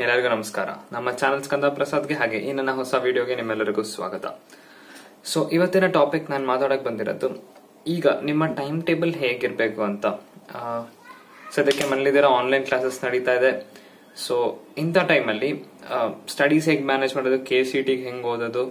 ಎಲ್ಲರಿಗೂ ನಮಸ್ಕಾರ ನಮ್ಮ ಚಾನಲ್ ಸ್ಕಂದ ಪ್ರಸಾದ್ಗೆ ಹಾಗೆ ಈ ನನ್ನ ಹೊಸ ವಿಡಿಯೋಗೆ ನಿಮ್ಮೆಲ್ಲರಿಗೂ ಸ್ವಾಗತ ಸೊ ಇವತ್ತಿನ ಟಾಪಿಕ್ ನಾನು ಮಾತಾಡಕ್ ಬಂದಿರೋದು ಈಗ ನಿಮ್ಮ ಟೈಮ್ ಟೇಬಲ್ ಹೇಗಿರ್ಬೇಕು ಅಂತ ಆ, ಸದ್ಯಕ್ಕೆ ಮನೇಲಿದ್ದೀರಾ ಆನ್ಲೈನ್ ಕ್ಲಾಸಸ್ ನಡೀತಾ ಇದೆ ಸೊ ಇಂಥ ಟೈಮಲ್ಲಿ ಸ್ಟಡೀಸ್ ಹೇಗೆ ಮ್ಯಾನೇಜ್ ಮಾಡೋದು ಕೆ ಸಿ ಟಿಗೆ ಹೆಂಗೆ ಓದೋದು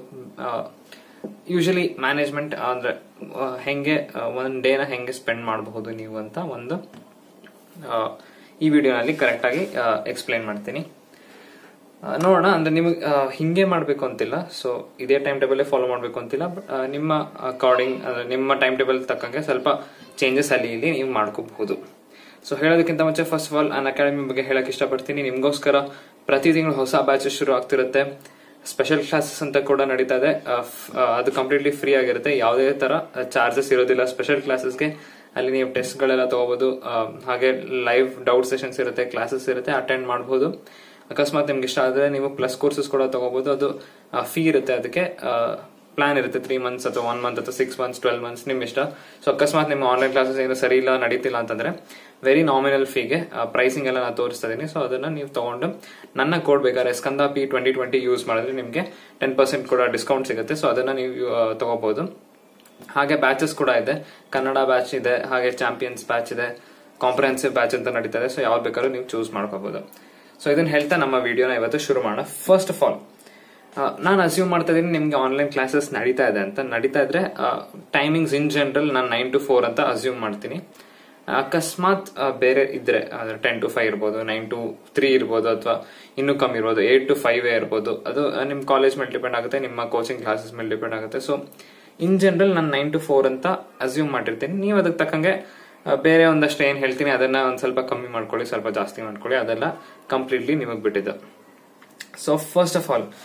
ಯೂಶಲಿ ಮ್ಯಾನೇಜ್ಮೆಂಟ್ ಅಂದ್ರೆ ಆ, ಹೆಂಗೆ ಒಂದು ಡೇನ ಹೆಂಗೆ ಸ್ಪೆಂಡ್ ಮಾಡಬಹುದು ನೀವು ಅಂತ ಒಂದು ಆ, ಈ ವಿಡಿಯೋನಲ್ಲಿ ಕರೆಕ್ಟಾಗಿ ಎಕ್ಸ್ಪ್ಲೈನ್ ಮಾಡ್ತೀನಿ ಆ, ನೋಡೋಣ ಅಂದ್ರೆ ನಿಮಗೆ ಹಿಂಗೆ ಮಾಡಬೇಕು ಅಂತಿಲ್ಲ ಸೊ ಇದೇ ಟೈಮ್ ಟೇಬಲ್ ಫಾಲೋ ಮಾಡಬೇಕು ಅಂತಿಲ್ಲ ಬಟ್ ನಿಮ್ಮ ಅಕಾರ್ಡಿಂಗ್ ಅಂದ್ರೆ ನಿಮ್ಮ ಟೈಮ್ ಟೇಬಲ್ ತಕ್ಕಂಗೆ ಸ್ವಲ್ಪ ಚೇಂಜಸ್ ಅಲ್ಲಿ ಇಲ್ಲಿ ನೀವು ಮಾಡ್ಕೋಬಹುದು ಸೊ ಹೇಳೋದಕ್ಕಿಂತ ಮುಂಚೆ ಫಸ್ಟ್ ಆಫ್ ಆಲ್ ನಾನು ಅಕಾಡೆಮಿ ಬಗ್ಗೆ ಹೇಳಕ್ ಇಷ್ಟಪಡ್ತೀನಿ ನಿಮಗೋಸ್ಕರ ಪ್ರತಿ ತಿಂಗಳು ಹೊಸ ಬ್ಯಾಚಸ್ ಶುರು ಆಗ್ತಿರುತ್ತೆ ಸ್ಪೆಷಲ್ ಕ್ಲಾಸಸ್ ಅಂತ ಕೂಡ ನಡೀತಾ ಇದೆ ಆ, ಫ್- ಆ, ಅದು ಕಂಪ್ಲೀಟ್ಲಿ ಫ್ರೀ ಆಗಿರುತ್ತೆ ಯಾವುದೇ ತರ ಚಾರ್ಜಸ್ ಇರೋದಿಲ್ಲ ಸ್ಪೆಷಲ್ ಕ್ಲಾಸಸ್ಗೆ ಅಲ್ಲಿ ನೀವು ಟೆಸ್ಟ್ ಗಳೆಲ್ಲ ತಗೋಬಹುದು ಆ, ಹಾಗೆ ಲೈವ್ ಡೌಟ್ ಸೆಷನ್ಸ್ ಇರುತ್ತೆ ಕ್ಲಾಸಸ್ ಇರುತ್ತೆ ಅಟೆಂಡ್ ಮಾಡಬಹುದು ಅಕಸ್ಮಾತ್ ನಿಮ್ಗೆ ಇಷ್ಟ ಆದ್ರೆ ನೀವು ಪ್ಲಸ್ ಕೋರ್ಸಸ್ ಕೂಡ ತಗೋಬಹುದು ಅದು ಫೀ ಇರುತ್ತೆ ಅದಕ್ಕೆ ಪ್ಲಾನ್ ಇರುತ್ತೆ ತ್ರೀ ಮಂತ್ಸ್ ಅಥವಾ ಒನ್ ಮಂತ್ ಅಥವಾ ಸಿಕ್ಸ್ ಮಂತ್ಸ್ ಟ್ವೆಲ್ ಮಂತ್ಸ್ ನಿಮ್ ಇಷ್ಟ ಸೊ ಅಕಸ್ಮಾತ್ ನಿಮ್ಮ ಆನ್ಲೈನ್ ಕ್ಲಾಸಸ್ ಏನು ಸರಿ ಇಲ್ಲ ನಡೀತಿಲ್ಲ ಅಂತಂದ್ರೆ ವೆರಿ ನಾಮಿನಲ್ ಫೀಗೆ ಪ್ರೈಸಿಂಗ್ ಎಲ್ಲ ನಾನು ತೋರಿಸ್ತಾ ಇದೀನಿ ಸೊ ಅದನ್ನ ನೀವು ತಗೊಂಡು ನನ್ನ ಕೋಡ್ ಬೇಕಾದ್ರೆ Skanda P twenty twenty use ಮಾಡಿದ್ರೆ ನಿಮಗೆ ಟೆನ್ ಪರ್ಸೆಂಟ್ ಕೂಡ ಡಿಸ್ಕೌಂಟ್ ಸಿಗುತ್ತೆ ಸೊ ಅದನ್ನ ನೀವು ಆ, ತಗೋಬಹುದು ಹಾಗೆ ಬ್ಯಾಚಸ್ ಕೂಡ ಇದೆ ಕನ್ನಡ ಬ್ಯಾಚ್ ಇದೆ ಹಾಗೆ ಚಾಂಪಿಯನ್ಸ್ ಬ್ಯಾಚ್ ಇದೆ ಕಾಂಪ್ರಹೆನ್ಸಿವ್ ಬ್ಯಾಚ್ ಅಂತ ನಡೀತಾ ಇದೆ ಸೊ ಯಾವ್ದು ಬೇಕಾದ್ರೂ ನೀವು ಚೂಸ್ ಮಾಡ್ಕೋಬಹುದು ಸೊ ಇದನ್ನ ಹೇಳ್ತಾ ನಮ್ಮ ವಿಡಿಯೋನ ಇವತ್ತು ಶುರು ಮಾಡೋಣ ಫಸ್ಟ್ ಆಫ್ ಆಲ್ ನಾನು ಅಸ್ಯೂಮ್ ಮಾಡ್ತಾ ಇದೀನಿ ನಿಮ್ಗೆ ಆನ್ಲೈನ್ ಕ್ಲಾಸಸ್ ನಡೀತಾ ಇದೆ ಅಂತ ನಡೀತಾ ಇದ್ರೆ ಟೈಮಿಂಗ್ಸ್ ಇನ್ ಜನರಲ್ ನಾನು ನೈನ್ ಟು ಫೋರ್ ಅಂತ ಅಸ್ಯೂಮ್ ಮಾಡ್ತೀನಿ ಅಕಸ್ಮಾತ್ ಆ, ಬೇರೆ ಇದ್ರೆ ಟೆನ್ ಟು ಫೈವ್ ಇರ್ಬೋದು ನೈನ್ ಟು ತ್ರೀ ಇರ್ಬೋದು ಅಥವಾ ಇನ್ನೂ ಕಮ್ಮಿ ಇರ್ಬೋದು ಏಟ್ ಟು ಫೈವ್ ಇರ್ಬೋದು ಅದು ಆ, ನಿಮ್ಮ ಕಾಲೇಜ್ ಮೇಲೆ ಡಿಪೆಂಡ್ ಆಗುತ್ತೆ ನಿಮ್ಮ ಕೋಚಿಂಗ್ ಕ್ಲಾಸಸ್ ಮೇಲೆ ಡಿಪೆಂಡ್ ಆಗುತ್ತೆ ಸೊ ಇನ್ ಜನರಲ್ ನಾನು ನೈನ್ ಟು ಫೋರ್ ಅಂತ ಅಸ್ಯೂಮ್ ಮಾಡಿರ್ತೀನಿ ನೀವು ಅದಕ್ಕೆ ತಕ್ಕಂಗೆ ಆ, ಬೇರೆ ಒಂದಷ್ಟು ಏನ್ ಹೇಳ್ತೀನಿ ಅದನ್ನ ಒಂದ್ ಸ್ವಲ್ಪ ಕಮ್ಮಿ ಮಾಡ್ಕೊಳ್ಳಿ ಸ್ವಲ್ಪ ಜಾಸ್ತಿ ಮಾಡ್ಕೊಳ್ಳಿ ಅದೆಲ್ಲ ಕಂಪ್ಲೀಟ್ಲಿ ನಿಮಗ್ ಬಿಟ್ಟಿದ್ದು ಸೊ ಫಸ್ಟ್ ಆಫ್ ಆಲ್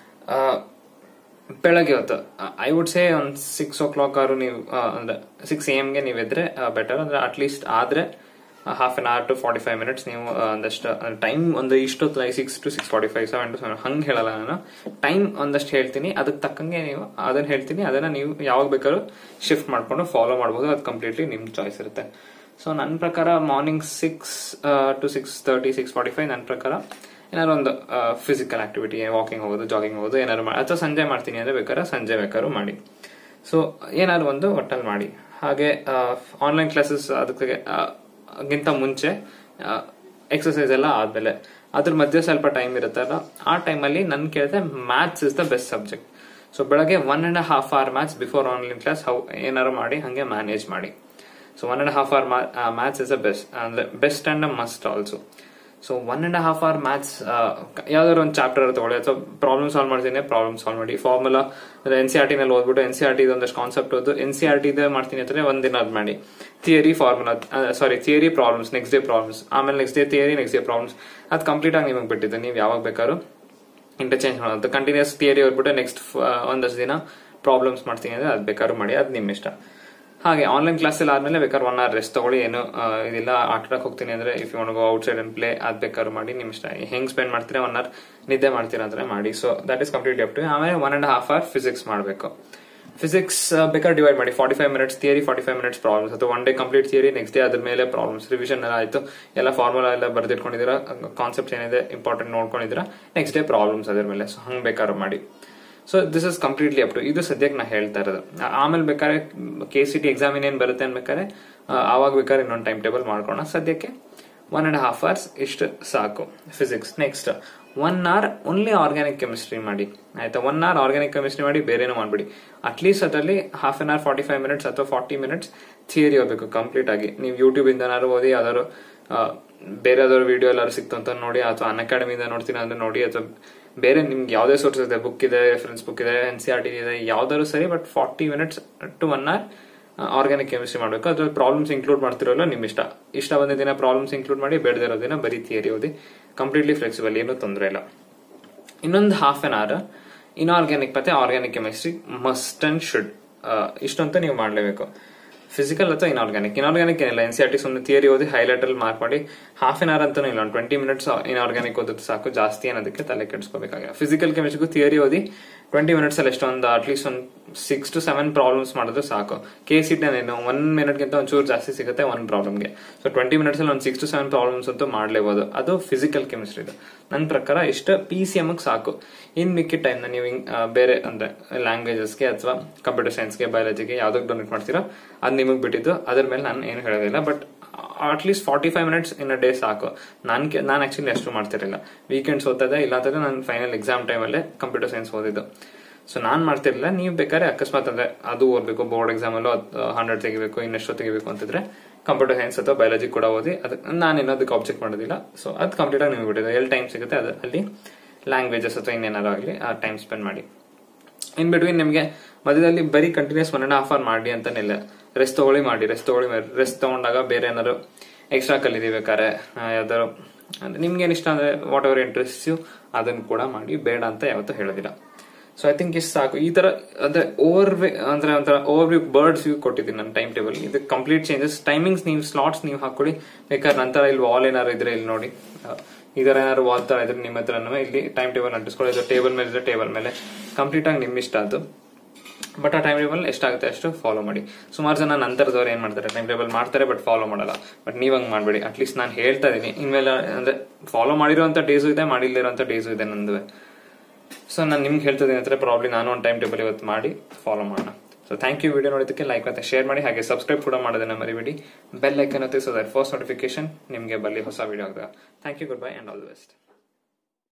ಬೆಳಗ್ಗೆ ಹೊತ್ತು ಐ ವುಡ್ ಸೇ ಒಂದು ಸಿಕ್ಸ್ ಓ ಕ್ಲಾಕ್ ಆರು ನೀವು ಆ, ಅಂದ್ರೆ ಸಿಕ್ಸ್ ಎ ಗೆ ನೀವು ಇದ್ರೆ ಬೆಟರ್ ಅಂದ್ರೆ ಅಟ್ಲೀಸ್ಟ್ ಆದ್ರೆ half an hour to forty five minutes ನೀವು ಆ, ಒಂದಷ್ಟು ಟೈಮ್ ಒಂದು ಇಷ್ಟೊತ್ತು six to six forty five seven to seven ಹಂಗೆ ಹೇಳಲ್ಲ ನಾನು ಟೈಮ್ ಒಂದಷ್ಟು ಹೇಳ್ತೀನಿ ಅದಕ್ಕೆ ತಕ್ಕಂಗೆ ನೀವು ಅದನ್ನ ಹೇಳ್ತೀನಿ ಅದನ್ನ ನೀವು ಯಾವಾಗ ಬೇಕಾದ್ರೂ ಶಿಫ್ಟ್ ಮಾಡ್ಕೊಂಡು ಫಾಲೋ ಮಾಡಬಹುದು ಅದು ಕಂಪ್ಲೀಟ್ಲಿ ನಿಮ್ ಚಾಯ್ಸ್ ಇರುತ್ತೆ ಸೊ ನನ್ನ ಪ್ರಕಾರ morning six to six thirty six forty five ನನ್ನ ಪ್ರಕಾರ ಏನಾದ್ರು ಒಂದು ಫಿಸಿಕಲ್ ಆಕ್ಟಿವಿಟಿ ವಾಕಿಂಗ್ ಹೋಗೋದು ಜಾಗಿಂಗ್ ಹೋಗೋದು ಏನಾದ್ರು ಮಾಡಿ ಅಥವಾ ಸಂಜೆ ಮಾಡ್ತೀನಿ ಅಂದ್ರೆ ಬೇಕಾದ್ರೆ ಸಂಜೆ ಬೇಕಾದ್ರೂ ಮಾಡಿ ಸೊ ಏನಾದ್ರು ಒಂದು ಒಟ್ಟಲ್ಲಿ ಮಾಡಿ ಹಾಗೆ ಆನ್ಲೈನ್ ಕ್ಲಾಸಸ್ ಅದಕ್ಕೆ ಆ, ಗಿಂತ ಮುಂಚೆ ಎಕ್ಸರ್ಸೈಸ್ ಎಲ್ಲ ಆದ್ಮೇಲೆ ಅದ್ರ ಮಧ್ಯೆ ಸ್ವಲ್ಪ ಟೈಮ್ ಇರುತ್ತಲ್ಲ ಆ ಟೈಮಲ್ಲಿ ನನ್ ಕೇಳಿದ್ರೆ maths is the best subject so ಬೆಳಗ್ಗೆ one and half hour maths before online class how ಏನಾರು ಮಾಡಿ ಹಂಗೆ ಮ್ಯಾನೇಜ್ ಮಾಡಿ so one and half hour maths is a best ಅಂದ್ರೆ best and a must also so one and half hour maths ಯಾವ್ದಾದ್ರು ಒಂದು chapter ತಗೊಳ್ಳಿ ಅಥವಾ problem solve ಮಾಡ್ತೀನಿ ಪ್ರಾಬ್ಲಮ್ ಸಾಲ್ವ್ ಮಾಡಿ formula N C R T ನಲ್ಲಿ ಓದ್ಬಿಟ್ಟು ಎನ್ ಸಿ ಆರ್ ಟಿ ಒಂದಷ್ಟು ಕಾನ್ಸೆಪ್ಟ್ ಓದು ಎನ್ ಸಿ ಆರ್ ಟಿ ಮಾಡ್ತೀನಿ ಅಂದ್ರೆ ಒಂದಿನ ಅದ್ ಮಾಡಿ theory formula sorry theory problems next day problems ಆಮೇಲೆ next day theory next day problems ಅದು ಕಂಪ್ಲೀಟ್ ಆಗಿ ನಿಮಗೆ ಬಿಟ್ಟಿದ್ದು ನೀವು ಯಾವಾಗ ಬೇಕಾದ್ರೂ ಇಂಟರ್ಚೇಂಜ್ ಮಾಡೋದು ಕಂಟಿನ್ಯೂಸ್ ಥಿಯರಿ ಓದ್ಬಿಟ್ಟು ನೆಕ್ಸ್ಟ್ ಒಂದಷ್ಟು ದಿನ ಪ್ರಾಬ್ಲಮ್ಸ್ ಮಾಡ್ತೀನಿ ಅಂದ್ರೆ ಅದು ಬೇಕಾದ್ರೂ ಮಾಡಿ ಅದು ನಿಮ್ಮ ಇಷ್ಟ ಹಾಗೆ ಆನ್ಲೈನ್ ಕ್ಲಾಸ್ ಎಲ್ಲ ಆದ್ಮೇಲೆ ಬೇಕಾದ್ರೆ ಒನ್ ಅವರ್ ರೆಸ್ಟ್ ತಗೊಳ್ಳಿ ಏನು ಆ, ಇದಿಲ್ಲ ಆಟಕ್ಕೆ ಹೋಗ್ತೀನಿ ಅಂದ್ರೆ if you go outside and play ಅದ್ ಬೇಕಾದ್ರೂ ಮಾಡಿ ನಿಮ್ ಇಷ್ಟ ಹೆಂಗ್ ಸ್ಪೆಂಡ್ ಮಾಡ್ತೀರಾ ಒನ್ ಅವರ್ ನಿದ್ದೆ ಮಾಡ್ತೀರಾ ಅಂದ್ರೆ ಮಾಡಿ so that is completely up to ಆಮೇಲೆ one and half hour physics ಮಾಡಬೇಕು ಫಿಸಿಕ್ಸ್ ಬೇಕಾದ್ರೆ ಡಿವೈಡ್ ಮಾಡಿ forty five minutes theory forty five minutes problems ಅಥವಾ one day complete theory next day ಅದ್ರ ಮೇಲೆ ಪ್ರಾಬ್ಲಮ್ಸ್ ರಿವಿಷನ್ ಎಲ್ಲ ಆಯ್ತು ಎಲ್ಲ ಫಾರ್ಮುಲಾ ಎಲ್ಲ ಬರ್ದಿಟ್ಕೊಂಡಿದ್ದೀರಾ ಕಾನ್ಸೆಪ್ಟ್ ಏನಿದೆ ಇಂಪಾರ್ಟೆಂಟ್ ನೋಡ್ಕೊಂಡಿದ್ದೀರಾ ನೆಕ್ಸ್ಟ್ ಡೇ ಪ್ರಾಬ್ಲಮ್ಸ್ ಅದ್ರ ಮೇಲೆ ಸೊ ಹಂಗ್ ಬೇಕಾದ್ರೂ ಮಾಡಿ so this is completely up to ಇದು ಸದ್ಯಕ್ಕೆ ನಾ ಹೇಳ್ತಾ ಇರೋದು ಆ- ಆಮೇಲೆ ಬೇಕಾದ್ರೆ ಕೆ ಸಿ ಟಿ ಎಕ್ಸಾಮ್ ಏನೇನು ಬರುತ್ತೆ ಅನ್ಬೇಕಾದ್ರೆ ಆ, ಆವಾಗ ಬೇಕಾದ್ರೆ ಇನ್ನೊಂದು ಟೈಮ್ ಟೇಬಲ್ ಮಾಡ್ಕೋಣ ಸದ್ಯಕ್ಕೆ ಒನ್ ಅಂಡ್ ಹಾಫ್ ಅವರ್ಸ್ ಇಷ್ಟು ಸಾಕು physics next one hour only organic chemistry ಮಾಡಿ ಆಯ್ತಾ ಒನ್ ಅವರ್ ಆರ್ಗ್ಯಾನಿಕ್ ಕೆಮಿಸ್ಟ್ರಿ ಮಾಡಿ ಬೇರೆನೂ ಮಾಡ್ಬಿಡಿ ಅಟ್ಲೀಸ್ಟ್ ಅದರಲ್ಲಿ half an hour forty five minutes ಅಥವಾ ಫಾರ್ಟಿ ಮಿನಿಟ್ಸ್ ಥಿಯರಿ ಓದಬೇಕು ಕಂಪ್ಲೀಟ್ ಆಗಿ ನೀವು ಯೂಟ್ಯೂಬ್ ಇಂದನಾದ್ರು ಓದಿ ಯಾವ್ದಾದ್ರು ಆ, ಬೇರೆ ಯಾವ್ದಾದ್ರು ವಿಡಿಯೋ ಎಲ್ಲಾರು ಸಿಕ್ತು ಅಂತ ನೋಡಿ ಅಥವಾ ಅನ್ ಅಕಾಡೆಮಿಯಿಂದ ನೋಡ್ತೀನಿ ಅಂದ್ರೆ ನೋಡಿ ಅಥವಾ ಬೇರೆ ನಿಮ್ಗೆ ಯಾವುದೇ ಸೋರ್ಸ್ ಇದೆ ಬುಕ್ ಇದೆ ರೆಫರೆನ್ಸ್ ಬುಕ್ ಇದೆ ಎನ್ ಸಿ ಆರ್ ಟಿ ಇದೆ ಯಾವ್ದಾದ್ರು ಸರಿ but forty minutes to one hour organic chemistry ಮಾಡಬೇಕು ಅದ್ರಲ್ಲಿ ಪ್ರಾಬ್ಲಮ್ಸ್ ಇನ್ಕ್ಲೂಡ್ ಮಾಡ್ತಿರೋಲ್ಲ ನಿಮ್ ಇಷ್ಟ ಇಷ್ಟ ಬಂದ ದಿನ ಪ್ರಾಬ್ಲಮ್ಸ್ ಇನ್ಕ್ಲೂಡ್ ಮಾಡಿ ಬೇಡದಿರೋ ದಿನ ಬರೀ ಥಿಯರಿ ಓದಿ ಕಂಪ್ಲೀಟ್ಲಿ ಫ್ಲೆಕ್ಸಿಬಲ್ ಏನೂ ತೊಂದರೆ ಇಲ್ಲ ಇನ್ನೊಂದು ಹಾಫ್ ಅನ್ ಅವರ್ ಇನ್ಆರ್ಗ್ಯಾನಿಕ್ ಮತ್ತೆ organic chemistry must and should ಇಷ್ಟಂತೂ ನೀವು ಮಾಡಲೇಬೇಕು ಫಿಸಿಕಲ್ ಅಥವಾ ಇನ್ಆರ್ಗ್ಯಾನಿಕ್ ಇನ್ಆರ್ಗ್ಯಾನಿಕ್ ಏನಿಲ್ಲ ಎನ್ ಸಿ ಆರ್ ಟಿ ಸುಮ್ಮನೆ ಥಿಯರಿ ಓದಿ ಹೈಲೈಟ್ ಅಲ್ಲಿ ಮಾರ್ಕ್ ಮಾಡಿ ಹಾಫ್ ಅನ್ ಅವರ್ ಅಂತಾನು ಇಲ್ಲ ಟ್ವೆಂಟಿ ಮಿನಿಟ್ಸ್ ಇನ್ಆರ್ಗ್ಯಾನಿಕ್ ಓದಿದ್ರೆ ಸಾಕು ಜಾಸ್ತಿ ಏನದಕ್ಕೆ ತಲೆ ಕೆಡಿಸ್ಕೋಬೇಕಾಗ ಫಿಸಿಕಲ್ ಕೆಮಿಸ್ಟ್ರಿಗೂ ಥಿಯರಿ ಓದಿ ಟ್ವೆಂಟಿ ಮಿನಿಟ್ಸ್ ಅಲ್ಲಿ ಎಷ್ಟೊಂದು ಅಟ್ಲೀಸ್ಟ್ ಒಂದು ಸಿಕ್ಸ್ ಟು ಸೆವೆನ್ ಪ್ರಾಬ್ಲಮ್ಸ್ ಮಾಡಿದ್ರೆ ಸಾಕು ಕೆ ಸಿ ಏನು ಒನ್ ಮಿನಿಟ್ಗಿಂತ ಒಂಚೂರು ಜಾಸ್ತಿ ಸಿಗುತ್ತೆ ಒನ್ ಪ್ರಾಬ್ಲಮ್ಗೆ ಸೊ ಟ್ವೆಂಟಿ ಮಿನಿಟ್ಸ್ ಅಲ್ಲಿ ಒಂದು ಸಿಕ್ಸ್ ಟು ಸೆವೆನ್ ಪ್ರಾಬ್ಲಮ್ಸ್ ಅಂತೂ ಮಾಡಲೇಬಹುದು ಅದು ಫಿಸಿಕಲ್ ಕೆಮಿಸ್ಟ್ರಿ ಇದು ನನ್ನ ಪ್ರಕಾರ ಇಷ್ಟ ಪಿ ಸಿ ಎಮ್ ಸಾಕು ಇನ್ ಮಿಕ್ಕಿದ ಟೈಮ್ ನೀವು ಹಿಂಗ್, ಆ, ಬೇರೆ ಅಂದ್ರೆ ಲ್ಯಾಂಗ್ವೇಜಸ್ಗೆ ಅಥವಾ ಕಂಪ್ಯೂಟರ್ ಸೈನ್ಸ್ಗೆ ಬಯಾಲಜಿಗೆ ಯಾವ್ದಕ್ಕೆ ಡೊನೇಟ್ ಮಾಡ್ತೀರೋ ಅದು ನಿಮಗೆ ಬಿಟ್ಟಿದ್ದು ಅದ್ರ ಮೇಲೆ ನಾನು ಏನು ಹೇಳೋದಿಲ್ಲ but at least forty five minutes in a day ಸಾಕು ನಾನು ನಾನು ಆಕ್ಚುಲಿ ಅಷ್ಟು ಮಾಡ್ತಿರಲಿಲ್ಲ ವೀಕೆಂಡ್ಸ್ ಓದ್ತದೆ ಇಲ್ಲಾಂತಂದ್ರೆ ನಾನು ಫೈನಲ್ ಎಕ್ಸಾಮ್ ಟೈಮಲ್ಲೇ ಕಂಪ್ಯೂಟರ್ ಸೈನ್ಸ್ ಓದಿದ್ದು ಸೊ ನಾನು ಮಾಡ್ತಿರ್ಲಿಲ್ಲ ನೀವು ಬೇಕಾದ್ರೆ ಅಕಸ್ಮಾತ್ ಅಂದ್ರೆ ಅದು ಓದಬೇಕು ಬೋರ್ಡ್ ಎಕ್ಸಾಮ್ ಅಲ್ಲೂ ಹಂಡ್ರೆಡ್ ತೆಗಿಬೇಕು ಇನ್ನೆಷ್ಟು ತೆಗಿಬೇಕು ಅಂತಿದ್ರೆ ಕಂಪ್ಯೂಟರ್ ಸೈನ್ಸ್ ಅಥವಾ ಬಯಾಲಜಿ ಕೂಡ ಓದಿ ಅದಕ್ಕೆ ನಾನು ಇನ್ನೊಂದಕ್ಕೆ ಆಬ್ಜೆಕ್ಟ್ ಮಾಡೋದಿಲ್ಲ ಸೊ ಅದು ಕಂಪ್ಲೀಟ್ ಆಗಿ ನಿಮಗೆ ಬಿಟ್ಟಿದೆ ಎಲ್ಲಿ ಟೈಮ್ ಸಿಗುತ್ತೆ ಅದು ಅಲ್ಲಿ ಲ್ಯಾಂಗ್ವೇಜಸ್ ಅಥವಾ ಇನ್ನೇನಾರು ಆಗಲಿ ಆ ಟೈಮ್ ಸ್ಪೆಂಡ್ ಮಾಡಿ ಇನ್ ಬಿಟ್ವೀನ್ ನಿಮಗೆ ಮಧ್ಯದಲ್ಲಿ ಬರೀ continuous one and half hour ಮಾಡಿ ಅಂತಾನಿಲ್ಲ ರೆಸ್ಟ್ ತಗೊಳ್ಳಿ ಮಾಡಿ ರೆಸ್ಟ್ ತಗೊಳ್ಳಿ ರೆಸ್ಟ್ ತಗೊಂಡಾಗ ಬೇರೆ ಏನಾದ್ರು ಎಕ್ಸ್ಟ್ರಾ ಕಲಿತೀವಿ ಬೇಕಾದ್ರೆ ಆ, ಯಾವ್ದಾದ್ರು ಅಂದ್ರೆ ನಿಮ್ಗೆ ಏನ್ ಇಷ್ಟ ಅಂದ್ರೆ ವಾಟ್ ಎವರ್ ಇಂಟ್ರೆಸ್ಟ್ ಯು ಅದನ್ನ ಕೂಡ ಮಾಡಿ ಬೇಡ ಅಂತ ಯಾವತ್ತೂ ಹೇಳೋದಿಲ್ಲ ಸೊ ಐ ಥಿಂಕ್ ಇಷ್ಟು ಸಾಕು ಈ ತರ ಅಂದ್ರೆ ಓವರ್ ಅಂದ್ರೆ ಒಂಥರ ಓವರ್ ವ್ಯೂ ಬರ್ಡ್ಸ್ ವ್ಯೂ ಕೊಟ್ಟಿದ್ದೀನಿ ನನ್ನ ಟೈಮ್ ಟೇಬಲ್ ಇದು ಕಂಪ್ಲೀಟ್ ಚೇಂಜಸ್ ಟೈಮಿಂಗ್ಸ್ ನೀವು ಸ್ಲಾಟ್ಸ್ ನೀವು ಹಾಕೊಳ್ಳಿ ಬೇಕಾದ್ರೆ ನಂತರ ಇಲ್ಲಿ ವಾಲ್ ಏನಾರು ಇದ್ರೆ ಇಲ್ಲಿ ನೋಡಿ ಆ, ಈ ತರ ಏನಾದ್ರು ವಾಲ್ ತರ ಇದ್ರೆ ನಿಮ್ಮ ಹತ್ರನೂ ಇಲ್ಲಿ ಟೈಮ್ ಟೇಬಲ್ ಅಂಟಿಸ್ಕೊಳ್ಳಿ ಇದು ಟೇಬಲ್ ಮೇಲೆ ಇದ್ರೆ ಟೇಬಲ್ ಮೇಲೆ ಕಂಪ್ಲೀಟ್ ಆಗಿ ನಿಮ್ ಇಷ್ಟ ಅದು ಬಟ್ ಆ ಟೈಮ್ ಟೇಬಲ್ ಎಷ್ಟಾಗುತ್ತೆ ಅಷ್ಟು ಫಾಲೋ ಮಾಡಿ ಸುಮಾರು ಜನ ನಂತರದವ್ರು ಏನ್ ಮಾಡ್ತಾರೆ ಟೈಮ್ ಟೇಬಲ್ ಮಾಡ್ತಾರೆ ಬಟ್ ಫಾಲೋ ಮಾಡಲ್ಲ ಬಟ್ ನೀವ್ ಹಂಗ್ ಮಾಡ್ಬೇಡಿ ಅಟ್ಲೀಸ್ಟ್ ನಾನು ಹೇಳ್ತಾ ಇದೀನಿ ಇನ್ಮೇಲೆ ಅಂದ್ರೆ ಫಾಲೋ ಮಾಡಿರೋಂಥ ಡೇಸು ಇದೆ ಮಾಡಿಲ್ದಿರೋಂಥ ಡೇಸು ಇದೆ ನಂದುವೆ ಸೊ ನಾನು ನಿಮ್ಗೆ ಹೇಳ್ತಾ ಇದೀನಿ ಅಂದ್ರೆ ಪ್ರಾಬ್ಲಿ ನಾನು ಒಂದು ಟೈಮ್ ಟೇಬಲ್ ಇವತ್ತು ಮಾಡಿ ಫಾಲೋ ಮಾಡೋಣ ಸೊ ಥ್ಯಾಂಕ್ ಯು ವಿಡಿಯೋ ನೋಡೋದಕ್ಕೆ ಲೈಕ್ ಮತ್ತೆ ಶೇರ್ ಮಾಡಿ ಹಾಗೆ ಸಬ್ಸ್ಕ್ರೈಬ್ ಕೂಡ ಮಾಡೋದನ್ನ ಮರಿಬೇಡಿ ಬೆಲ್ ಐಕನ್ ಒತ್ತಿ ಸೊ ದಟ್ ಫಸ್ಟ್ ನೋಟಿಫಿಕೇಶನ್ ನಿಮಗೆ ಬರಲಿ ಹೊಸ ವಿಡಿಯೋ ಆಗ thank you goodbye and all the best